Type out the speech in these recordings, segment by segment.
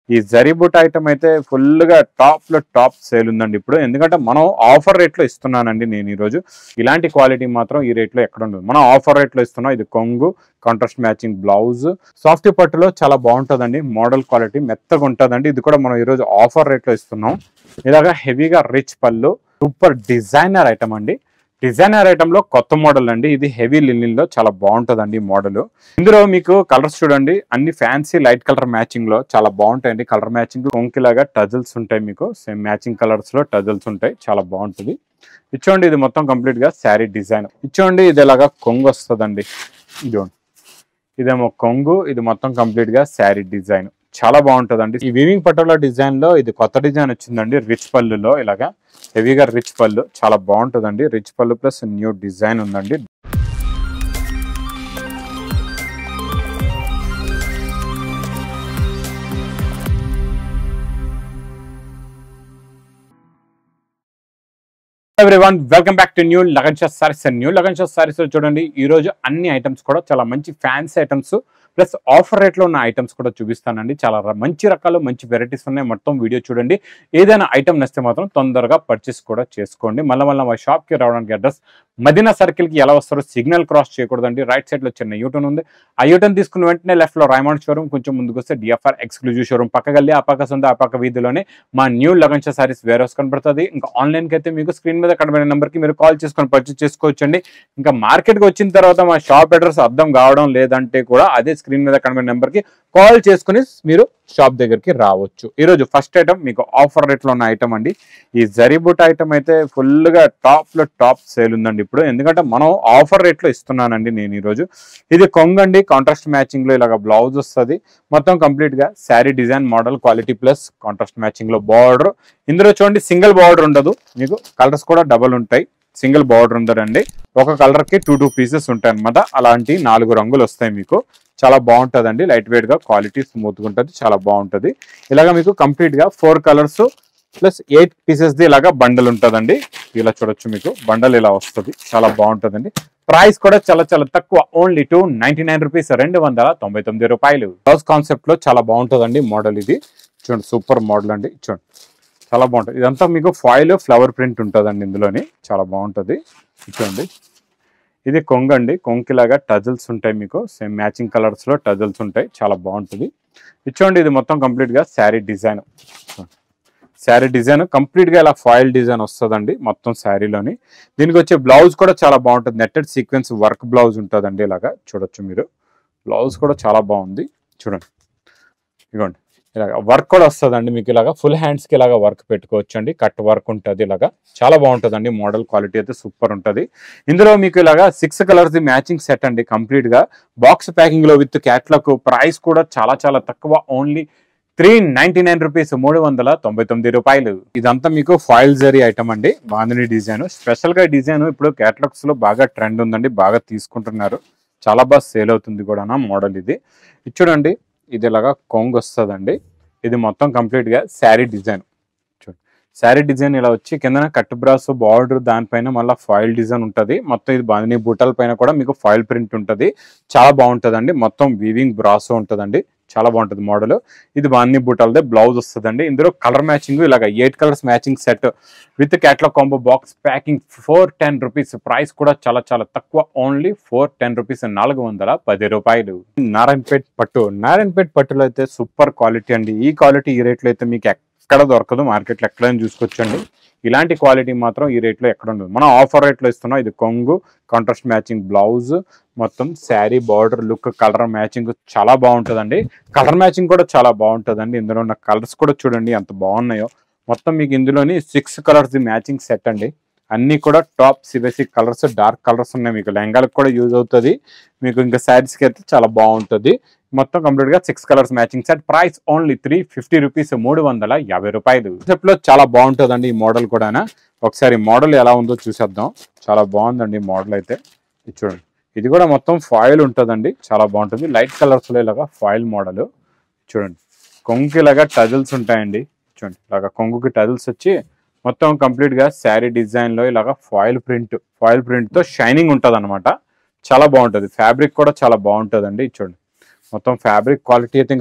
ఈ జరీబూట్ ఐటమ్ అయితే ఫుల్ గా టాప్ లో టాప్ సేల్ ఉందండి ఇప్పుడు ఎందుకంటే మనం ఆఫర్ రేట్ లో ఇస్తున్నానండి నేను ఈ రోజు ఇలాంటి క్వాలిటీ మాత్రం ఈ రేట్ లో ఎక్కడ ఉండదు మనం ఆఫర్ రేట్ లో ఇస్తున్నాం ఇది కొంగు కాంట్రాస్ట్ మ్యాచింగ్ బ్లౌజ్ సాఫ్ట్ పట్టులో చాలా బాగుంటుందండి మోడల్ క్వాలిటీ మెత్తగా ఉంటుందండి ఇది కూడా మనం ఈ రోజు ఆఫర్ రేట్ లో ఇస్తున్నాం ఇలాగా హెవీగా రిచ్ పళ్ళు సూపర్ డిజైనర్ ఐటమ్ అండి డిజైనర్ ఐటమ్ లో కొత్త మోడల్ అండి ఇది హెవీ లినిన్ లో చాలా బాగుంటుందండి ఈ మోడల్ ఇందులో మీకు కలర్స్ చూడండి అన్ని ఫ్యాన్సీ లైట్ కలర్ మ్యాచింగ్ లో చాలా బాగుంటాయండి కలర్ మ్యాచింగ్ కొంకిలాగా టజల్స్ ఉంటాయి మీకు సేమ్ మ్యాచింగ్ కలర్స్ లో టజల్స్ ఉంటాయి చాలా బాగుంటుంది ఇచ్చోండి ఇది మొత్తం కంప్లీట్ గా శారీ డిజైన్ ఇచ్చోండి ఇది ఇలాగా కొంగు వస్తుందండి ఇదిగోండి ఇదేమో కొంగు ఇది మొత్తం కంప్లీట్ గా శారీ డిజైన్ చాలా బాగుంటుందండి ఈ వీవింగ్ పటోలా డిజైన్ లో ఇది కొత్త డిజైన్ వచ్చిందండి రిచ్ పళ్ళులో ఇలాగా హెవీగా రిచ్ పళ్ళు చాలా బాగుంటుందండి రిచ్ పళ్ళు ప్లస్ న్యూ డిజైన్ ఉందండి everyone welcome back to new Lagan Shah saris and new Lagan Shah saris చూడండి ఈ రోజు అన్ని ఐటమ్స్ కూడా చాలా మంచి ఫ్యాన్సీ ఐటమ్స్ ప్లస్ ఆఫర్ రేట్లో ఉన్న ఐటమ్స్ కూడా చూపిస్తానండి చాలా ర- మంచి రకాలు మంచి వెరైటీస్ ఉన్నాయి మొత్తం వీడియో చూడండి ఏదైనా ఐటమ్ నచ్చితే మాత్రం తొందరగా పర్చేస్ కూడా చేసుకోండి మళ్ళీ మళ్ళీ మా షాప్కి రావడానికి అడ్రస్ మదీనా సర్కిల్కి ఎలా వస్తారో సిగ్నల్ క్రాస్ చేయకూడదండి రైట్ సైడ్లో చిన్న యూటర్న్ ఉంది ఆ యూటర్న్ తీసుకున్న వెంటనే లెఫ్ట్లో రైమాండ్ షోరూమ్ కొంచెం ముందుకు వస్తే డిఎఫ్ఆర్ ఎక్స్క్లూజివ్ షోరూమ్ పక్క గల్లి ఆ పక్క సొంత ఆ పక్క వీధిలోనే మా new Lagan Shah saris warehouse కనబడుతుంది ఇంకా ఆన్లైన్కి అయితే మీకు స్క్రీన్ మీద కనబడిన నెంబర్కి మీరు కాల్ చేసుకొని పర్చేస్ చేసుకోవచ్చండి ఇంకా మార్కెట్కి వచ్చిన తర్వాత మా షాప్ అడ్రస్ అర్థం కావడం లేదంటే కూడా అదే స్క్రీన్ మీద కనబడిన నెంబర్కి కాల్ చేసుకుని మీరు షాప్ దగ్గరికి రావచ్చు ఈరోజు ఫస్ట్ ఐటమ్ మీకు ఆఫర్ రేట్లో ఉన్న ఐటమ్ అండి ఈ జరీబూట్ ఐటమ్ అయితే ఫుల్గా టాప్లో టాప్ సేల్ ఉందండి ఇప్పుడు ఎందుకంటే మనం ఆఫర్ రేట్లో ఇస్తున్నానండి నేను ఈరోజు ఇది కొంగండి కాంట్రాస్ట్ మ్యాచింగ్ లో ఇలాగ బ్లౌజ్ వస్తుంది మొత్తం కంప్లీట్ గా sari design model quality plus contrast matching లో బార్డర్ ఇందులో చూడండి సింగిల్ బార్డర్ ఉండదు మీకు కలర్స్ కూడా డబల్ ఉంటాయి సింగిల్ బార్డర్ ఉండదండి ఒక కలర్ కి టూ టూ పీసెస్ ఉంటాయి అనమాట అలాంటి నాలుగు రంగులు వస్తాయి మీకు చాలా బాగుంటదండి లైట్ వెయిట్ గా క్వాలిటీ స్మూత్ గా ఉంటుంది చాలా బాగుంటది ఇలాగ మీకు కంప్లీట్ గా four colours plus eight pieces ది ఇలాగా బండల్ ఉంటదండి ఇలా చూడొచ్చు మీకు బండల్ ఇలా వస్తుంది చాలా బాగుంటదండి ప్రైస్ కూడా చాలా చాలా తక్కువ only two ninety nine rupees రెండు వందల తొంభై తొమ్మిది రూపాయలు బ్లౌజ్ కాన్సెప్ట్ లో చాలా బాగుంటుందండి మోడల్ ఇది చూడండి సూపర్ మోడల్ అండి చూడండి చాలా బాగుంటుంది ఇదంతా మీకు ఫాయిల్ ఫ్లవర్ ప్రింట్ ఉంటుందండి ఇందులోని చాలా బాగుంటుంది చూడండి ఇది కొంగ అండి కొంకిలాగా టజల్స్ ఉంటాయి మీకు సేమ్ మ్యాచింగ్ కలర్స్ లో టజల్స్ ఉంటాయి చాలా బాగుంటుంది ఇచ్చోండి ఇది మొత్తం కంప్లీట్ గా sari design sari design complete గా ఇలా ఫాయిల్ డిజైన్ వస్తుందండి మొత్తం శారీలోని దీనికి వచ్చే బ్లౌజ్ కూడా చాలా బాగుంటుంది నెట్టెడ్ సీక్వెన్స్ వర్క్ బ్లౌజ్ ఉంటుందండి ఇలాగా చూడొచ్చు మీరు బ్లౌజ్ కూడా చాలా బాగుంది చూడండి ఇదిగోండి ఇలాగ వర్క్ కూడా వస్తుందండి మీకు ఇలాగా ఫుల్ హ్యాండ్స్ కి ఇలాగా వర్క్ పెట్టుకోవచ్చు అండి కట్ వర్క్ ఉంటుంది ఇలాగా చాలా బాగుంటుందండి మోడల్ క్వాలిటీ అయితే సూపర్ ఉంటుంది ఇందులో మీకు ఇలాగా సిక్స్ కలర్స్ మ్యాచింగ్ సెట్ అండి కంప్లీట్ గా బాక్స్ ప్యాకింగ్ లో విత్ క్యాట్లాగ్ ప్రైస్ కూడా చాలా చాలా తక్కువ only three ninety nine rupees మూడు వందల తొంభై తొమ్మిది రూపాయలు ఇదంతా మీకు ఫాయిల్ జరీ ఐటమ్ అండి బాందిని డిజైన్ స్పెషల్ గా డిజైన్ ఇప్పుడు క్యాటలాగ్స్ లో బాగా ట్రెండ్ ఉందండి బాగా తీసుకుంటున్నారు చాలా బాగా సేల్ అవుతుంది కూడా మోడల్ ఇది ఇది చూడండి ఇది ఇలాగా కొంగు వస్తుందండి ఇది మొత్తం కంప్లీట్ గా శారీ డిజైన్ చూడండి శారీ డిజైన్ ఇలా వచ్చి కింద కట్ బ్రాస్ బార్డర్ దానిపైన మళ్ళీ ఫాయిల్ డిజైన్ ఉంటుంది మొత్తం ఇది బాందిని బూటల పైన కూడా మీకు ఫాయిల్ ప్రింట్ ఉంటుంది చాలా బాగుంటుందండి మొత్తం వీవింగ్ బ్రాస్ ఉంటుందండి చాలా బాగుంటుంది మోడల్ ఇది బాన్ని బూటాలదే బ్లౌజ్ వస్తుందండి ఇందులో కలర్ మ్యాచింగ్ ఇలాగ eight colours matching set with catalogue combo box packing four ten rupees price కూడా చాలా చాలా తక్కువ ఓన్లీ ఫోర్ టెన్ రూపీస్ నాలుగు వందల పది రూపాయలు నారాయణపేట్ పట్టు నారాయణపేట్ పట్టులో అయితే సూపర్ క్వాలిటీ అండి ఈ క్వాలిటీ ఈ రేట్లో అయితే మీకు ఎక్కడ దొరకదు మార్కెట్లో ఎక్కడైనా చూసుకోవచ్చండి ఇలాంటి క్వాలిటీ మాత్రం ఈ రేట్లో ఎక్కడ ఉండదు మనం ఆఫర్ రేట్లో ఇస్తున్నాం ఇది కొంగు కాంట్రాస్ట్ మ్యాచింగ్ బ్లౌజ్ మొత్తం sari border look colour matching చాలా బాగుంటుందండి కలర్ మ్యాచింగ్ కూడా చాలా బాగుంటుందండి ఇందులో ఉన్న కలర్స్ కూడా చూడండి ఎంత బాగున్నాయో మొత్తం మీకు ఇందులోని సిక్స్ కలర్స్ మ్యాచింగ్ సెట్ అండి అన్ని కూడా టాప్ సిబిఎస్సి కలర్స్ డార్క్ కలర్స్ ఉన్నాయి మీకు లెహంగాలకు కూడా యూజ్ అవుతుంది మీకు ఇంకా శారీస్కి అయితే చాలా బాగుంటుంది మొత్తం కంప్లీట్ గా six colours matching set price only three fifty rupees మూడు వందల యాభై రూపాయలు Concept లో చాలా బాగుంటుందండి ఈ మోడల్ కూడా ఒకసారి మోడల్ ఎలా ఉందో చూసేద్దాం చాలా బాగుందండి మోడల్ అయితే ఇది చూడండి ఇది కూడా మొత్తం ఫాయిల్ ఉంటుందండి చాలా బాగుంటుంది లైట్ కలర్స్ లో ఇలాగా ఫాయిల్ మోడల్ చూడండి కొంగుకి ఇలాగా టజల్స్ ఉంటాయండి చూడండి ఇలాగా కొంగుకి టజల్స్ వచ్చి మొత్తం కంప్లీట్ గా శారీ డిజైన్ లో ఇలాగా ఫాయిల్ ప్రింట్ ఫాయిల్ ప్రింట్ తో షైనింగ్ ఉంటది చాలా బాగుంటుంది ఫ్యాబ్రిక్ కూడా చాలా బాగుంటుందండి ఇది చూడండి మొత్తం ఫ్యాబ్రిక్ క్వాలిటీ అయితే ఇంకా సూపర్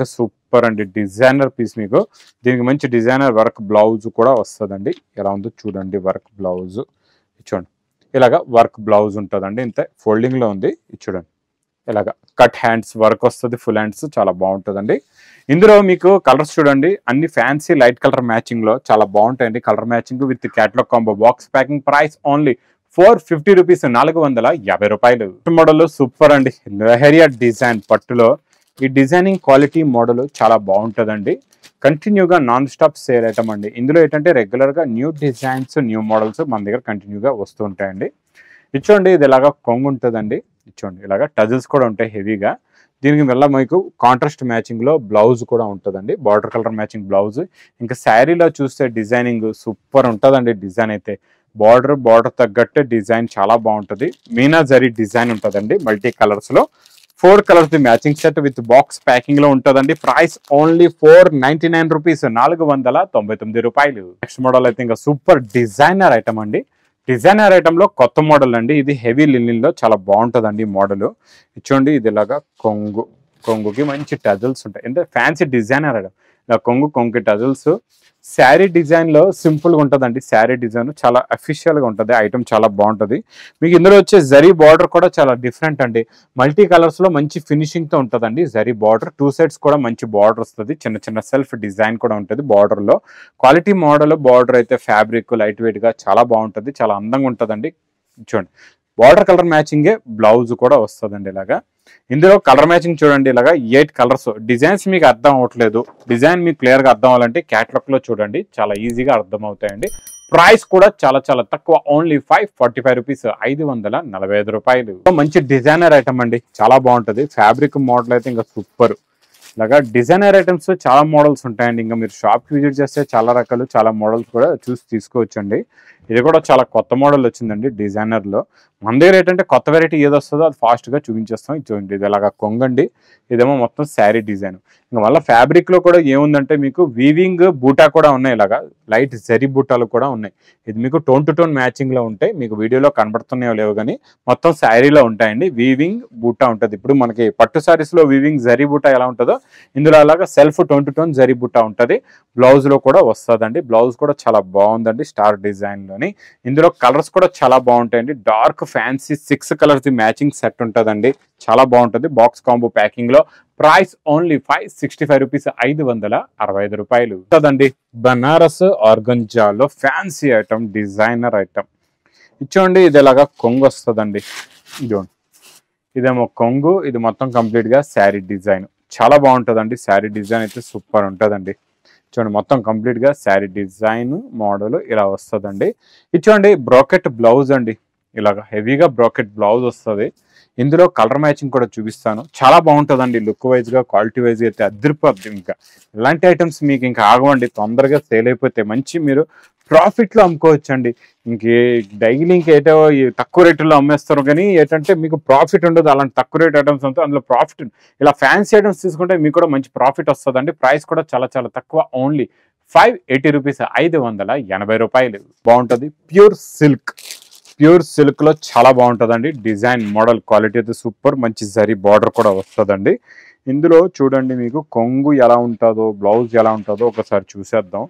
సూపర్ అండి డిజైనర్ పీస్ మీకు దీనికి మంచి డిజైనర్ వర్క్ బ్లౌజ్ కూడా వస్తుందండి ఎలా ఉందో చూడండి వర్క్ బ్లౌజ్ చూడండి ఇలాగ వర్క్ బ్లౌజ్ ఉంటుందండి ఇంత ఫోల్డింగ్ లో ఉంది ఇది చూడండి ఇలాగ కట్ హ్యాండ్స్ వర్క్ వస్తుంది ఫుల్ హ్యాండ్స్ చాలా బాగుంటుందండి ఇందులో మీకు కలర్స్ చూడండి అన్ని ఫ్యాన్సీ లైట్ కలర్ మ్యాచింగ్ లో చాలా బాగుంటాయండి colour matching with catalogue combo box packing price only four fifty rupees నాలుగు వందల యాభై రూపాయలు మోడల్ సూపర్ అండి లెహరియా డిజైన్ పట్టులో ఈ డిజైనింగ్ క్వాలిటీ మోడల్ చాలా బాగుంటుందండి కంటిన్యూగా నాన్ స్టాప్ సేల్ ఐటమ్ అండి ఇందులో ఏంటంటే రెగ్యులర్గా న్యూ డిజైన్స్ న్యూ మోడల్స్ మన దగ్గర కంటిన్యూగా వస్తూ ఉంటాయండి ఇచ్చోండి ఇది ఇలాగా కొంగు ఉంటుందండి ఇచ్చోండి ఇలాగా టజిల్స్ కూడా ఉంటాయి హెవీగా దీనికి వల్ల మీకు కాంట్రాస్ట్ మ్యాచింగ్ లో బ్లౌజ్ కూడా ఉంటుందండి బార్డర్ కలర్ మ్యాచింగ్ బ్లౌజ్ ఇంకా శారీలో చూస్తే డిజైనింగ్ సూపర్ ఉంటుందండి డిజైన్ అయితే బార్డర్ బార్డర్ తగ్గట్టే డిజైన్ చాలా బాగుంటుంది మీనా జరీ డిజైన్ ఉంటుందండి మల్టీ కలర్స్ లో four colours the matching set with box packing లో ఉంటుందండి price only four ninety nine rupees నాలుగు వందల తొంభై తొమ్మిది రూపాయలు నెక్స్ట్ మోడల్ అయితే ఇంకా సూపర్ డిజైనర్ ఐటమ్ అండి డిజైనర్ ఐటమ్ లో కొత్త మోడల్ అండి ఇది హెవీ లినిన్ లో చాలా బాగుంటుందండి ఈ మోడల్ ఇచ్చోండి ఇది ఇలాగా కొంగు కొంగుకి మంచి టజల్స్ ఉంటాయి అంటే ఫ్యాన్సీ డిజైనర్ ఐటమ్ ఇలా కొంగు కొంగు టజల్స్ శారీ డిజైన్ లో సింపుల్ గా ఉంటుందండి శారీ డిజైన్ చాలా అఫీషియల్ గా ఉంటుంది ఐటమ్ చాలా బాగుంటుంది మీకు ఇందులో వచ్చే జరీ బార్డర్ కూడా చాలా డిఫరెంట్ అండి మల్టీ కలర్స్ లో మంచి ఫినిషింగ్ తో ఉంటుందండి జరీ బార్డర్ టూ సైడ్స్ కూడా మంచి బార్డర్ వస్తుంది చిన్న చిన్న సెల్ఫ్ డిజైన్ కూడా ఉంటుంది బార్డర్ లో క్వాలిటీ మోడల్ బార్డర్ అయితే ఫ్యాబ్రిక్ లైట్ వెయిట్ గా చాలా బాగుంటుంది చాలా అందంగా ఉంటుందండి చూడండి బార్డర్ కలర్ మ్యాచింగే బ్లౌజ్ కూడా వస్తుందండి ఇలాగా ఇందులో కలర్ మ్యాచింగ్ చూడండి ఇలాగా ఎయిట్ కలర్స్ డిజైన్స్ మీకు అర్థం అవ్వట్లేదు డిజైన్ మీకు క్లియర్ గా అర్థం అవ్వాలంటే క్యాటలాగ్ లో చూడండి చాలా ఈజీగా అర్థం అవుతాయండి ప్రైస్ కూడా చాలా చాలా తక్కువ only five forty five rupees ఐదు వందల నలభై ఐదు రూపాయలు మంచి డిజైనర్ ఐటమ్ అండి చాలా బాగుంటది ఫ్యాబ్రిక్ మోడల్ అయితే ఇంకా సూపర్ ఇలాగా డిజైనర్ ఐటమ్స్ చాలా మోడల్స్ ఉంటాయండి ఇంకా మీరు షాప్ కి విజిట్ చేస్తే చాలా రకాలు చాలా మోడల్స్ కూడా చూసి తీసుకోవచ్చండి ఇది కూడా చాలా కొత్త మోడల్ వచ్చిందండి డిజైనర్ లో మన దగ్గర ఏంటంటే కొత్త వెరైటీ ఏది వస్తుందో అది ఫాస్ట్ గా చూపించేస్తాం ఇది చూడండి ఇది ఇలాగా కొంగండి ఇదేమో మొత్తం శారీ డిజైన్ ఇంకా మళ్ళీ ఫ్యాబ్రిక్ లో కూడా ఏముందంటే మీకు వీవింగ్ బూటా కూడా ఉన్నాయి ఇలాగా లైట్ జరీ బూటాలు కూడా ఉన్నాయి ఇది మీకు టోన్ టు టోన్ మ్యాచింగ్ లో ఉంటాయి మీకు వీడియోలో కనబడుతున్నాయో లేవు కానీ మొత్తం శారీలో ఉంటాయండి వీవింగ్ బూటా ఉంటుంది ఇప్పుడు మనకి పట్టు సారీస్ లో వీవింగ్ జరీ బూటా ఎలా ఉంటుందో ఇందులో అలాగా self tone to tone zari బూటా ఉంటుంది బ్లౌజ్ లో కూడా వస్తుందండి బ్లౌజ్ కూడా చాలా బాగుందండి స్టార్ డిజైన్ లోని ఇందులో కలర్స్ కూడా చాలా బాగుంటాయండి dark fancy six colours matching set ఉంటుందండి చాలా బాగుంటుంది బాక్స్ కాంబో ప్యాకింగ్ లో price only five sixty five rupees ఐదు వందల అరవై ఐదు రూపాయలు ఉంటుందండి బనారస్ ఆర్గంజాలో ఫ్యాన్సీ ఐటమ్ డిజైనర్ ఐటమ్ ఇచ్చోండి ఇది ఇలాగా కొంగు వస్తుందండి ఇదిగోండి ఇదేమో కొంగు ఇది మొత్తం కంప్లీట్ గా శారీ డిజైన్ చాలా బాగుంటుందండి శారీ డిజైన్ అయితే సూపర్ ఉంటుందండి చూడండి మొత్తం కంప్లీట్ గా శారీ డిజైన్ మోడల్ ఇలా వస్తుందండి ఇది చూడండి బ్రాకెట్ బ్లౌజ్ అండి ఇలాగ హెవీగా బ్రాకెట్ బ్లౌజ్ వస్తుంది ఇందులో కలర్ మ్యాచింగ్ కూడా చూపిస్తాను చాలా బాగుంటుందండి లుక్ వైజ్ గా క్వాలిటీ వైజ్ అయితే అదిరిపోద్ది ఇంకా ఇలాంటి ఐటమ్స్ మీకు ఇంకా ఆగవండి తొందరగా సేల్ అయిపోతే మంచి మీరు ప్రాఫిట్ లో అమ్ముకోవచ్చండి ఇంకే డైలీ ఇంకేటో ఈ తక్కువ రేటులో అమ్మేస్తారు కానీ ఏంటంటే మీకు ప్రాఫిట్ ఉండదు అలాంటి తక్కువ రేట్ ఐటమ్స్ అంతా అందులో ప్రాఫిట్ ఇలా ఫ్యాన్సీ ఐటమ్స్ తీసుకుంటే మీకు కూడా మంచి ప్రాఫిట్ వస్తుందండి ప్రైస్ కూడా చాలా చాలా తక్కువ ఓన్లీ ఫైవ్ ఎయిటీ రూపీస్ ఐదు వందల ఎనభై రూపాయలు బాగుంటుంది ప్యూర్ సిల్క్ ప్యూర్ సిల్క్ లో చాలా బాగుంటుందండి డిజైన్ మోడల్ క్వాలిటీ అయితే సూపర్ మంచి జరీ బార్డర్ కూడా వస్తుందండి ఇందులో చూడండి మీకు కొంగు ఎలా ఉంటుందో బ్లౌజ్ ఎలా ఉంటుందో ఒకసారి చూసేద్దాం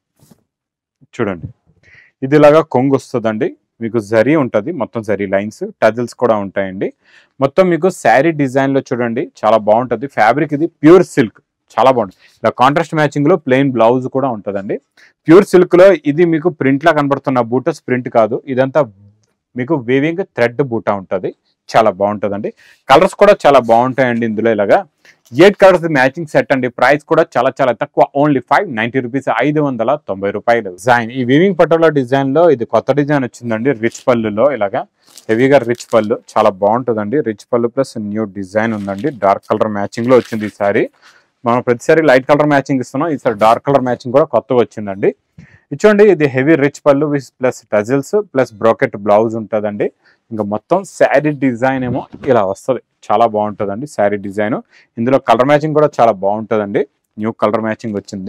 చూడండి ఇది ఇలాగా కొంగు వస్తుందండి మీకు జరీ ఉంటుంది మొత్తం జరీ లైన్స్ టజిల్స్ కూడా ఉంటాయండి మొత్తం మీకు శారీ డిజైన్ లో చూడండి చాలా బాగుంటుంది ఫ్యాబ్రిక్ ఇది ప్యూర్ సిల్క్ చాలా బాగుంటుంది ఇలా కాంట్రాస్ట్ మ్యాచింగ్ లో ప్లెయిన్ బ్లౌజ్ కూడా ఉంటుందండి ప్యూర్ సిల్క్ లో ఇది మీకు ప్రింట్ లా కనబడుతున్న బూటస్ ప్రింట్ కాదు ఇదంతా మీకు వేవింగ్ థ్రెడ్ బూటా ఉంటుంది చాలా బాగుంటుందండి కలర్స్ కూడా చాలా బాగుంటాయండి ఇందులో ఇలాగా ఎయిట్ కలర్స్ మ్యాచింగ్ సెట్ అండి ప్రైస్ కూడా చాలా చాలా తక్కువ ఓన్లీ ఫైవ్ నైన్టీ రూపీస్ ఐదు వందల తొంభై రూపాయలు డిజైన్ ఈ వీవింగ్ పటోలా డిజైన్ లో ఇది కొత్త డిజైన్ వచ్చిందండి రిచ్ పళ్ళులో ఇలాగా హెవీగా రిచ్ పళ్ళు చాలా బాగుంటుందండి రిచ్ పళ్ళు ప్లస్ న్యూ డిజైన్ ఉందండి డార్క్ కలర్ మ్యాచింగ్ లో వచ్చింది ఈసారి మనం ప్రతిసారి లైట్ కలర్ మ్యాచింగ్ ఇస్తున్నాం ఈసారి డార్క్ కలర్ మ్యాచింగ్ కూడా కొత్తగా వచ్చిందండి ఇచ్చోండి ఇది heavy rich pallu with plus tassels plus brocade blouse ఉంటుందండి ఇంకా మొత్తం శారీ డిజైన్ ఏమో ఇలా వస్తుంది చాలా బాగుంటుందండి శారీ డిజైన్ ఇందులో కలర్ మ్యాచింగ్ కూడా చాలా బాగుంటుందండి న్యూ కలర్ మ్యాచింగ్ వచ్చింది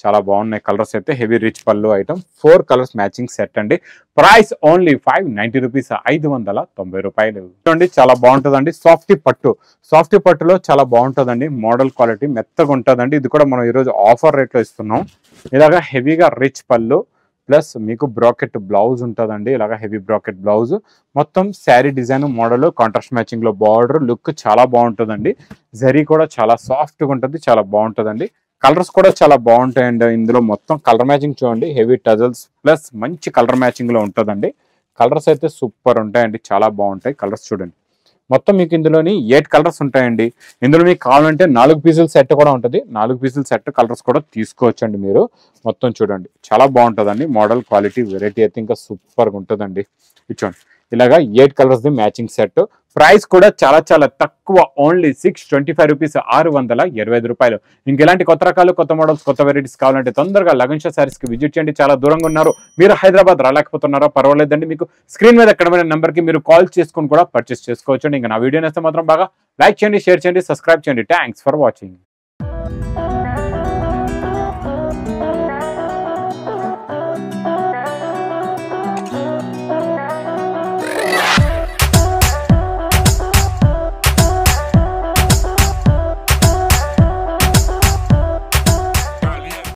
చాలా బాగున్నాయి కలర్స్ అయితే heavy rich pallu item four colours matching set అండి price only five ninety rupees ఐదు వందల తొంభై రూపాయలు చూడండి చాలా బాగుంటుందండి సాఫ్టీ పట్టు సాఫ్టీ పట్టులో చాలా బాగుంటుందండి మోడల్ క్వాలిటీ మెత్తగా ఉంటుందండి ఇది కూడా మనం ఈరోజు ఆఫర్ రేట్లో ఇస్తున్నాం ఇలాగా హెవీగా రిచ్ పళ్ళు ప్లస్ మీకు బ్రాకెట్ బ్లౌజ్ ఉంటుందండి ఇలాగా హెవీ బ్రాకెట్ బ్లౌజ్ మొత్తం sari design model contrast matching లో బార్డర్ లుక్ చాలా బాగుంటుందండి జరీ కూడా చాలా సాఫ్ట్గా ఉంటుంది చాలా బాగుంటుందండి కలర్స్ కూడా చాలా బాగుంటాయండి ఇందులో మొత్తం కలర్ మ్యాచింగ్ చూడండి హెవీ టజల్స్ ప్లస్ మంచి కలర్ మ్యాచింగ్ లో ఉంటుందండి కలర్స్ అయితే సూపర్ ఉంటాయండి చాలా బాగుంటాయి కలర్స్ చూడండి మొత్తం మీకు ఇందులోని ఎయిట్ కలర్స్ ఉంటాయండి ఇందులో మీకు కావాలంటే నాలుగు పీసుల సెట్ కూడా ఉంటుంది నాలుగు పీసుల సెట్ కలర్స్ కూడా తీసుకోవచ్చండి మీరు మొత్తం చూడండి చాలా బాగుంటుందండి మోడల్ క్వాలిటీ వెరైటీ అయితే ఇంకా సూపర్గా ఉంటుందండి ఇది చూడండి ఇలాగా eight colours the matching set price కూడా చాలా చాలా తక్కువ only six twenty five rupees ఆరు వందల ఇరవై ఐదు రూపాయలు ఇంకెలాంటి కొత్త రకాలు కొత్త మోడల్స్ కొత్త వెరైటీస్ కావాలంటే తొందరగా లగన్ షా సారీస్ కి విజిట్ చేయండి చాలా దూరంగా ఉన్నారు మీరు హైదరాబాద్ రాలేకపోతున్నారో పర్వాలేదండి మీకు స్క్రీన్ మీద ఎక్కడమైన నెంబర్ కి మీరు కాల్ చేసుకుని కూడా పర్చేస్ చేసుకోవచ్చు ఇంకా నా వీడియో నేస్తే మాత్రం బాగా లైక్ చేయండి షేర్ చేయండి సబ్స్క్రైబ్ చేయండి థ్యాంక్స్ ఫర్ వాచింగ్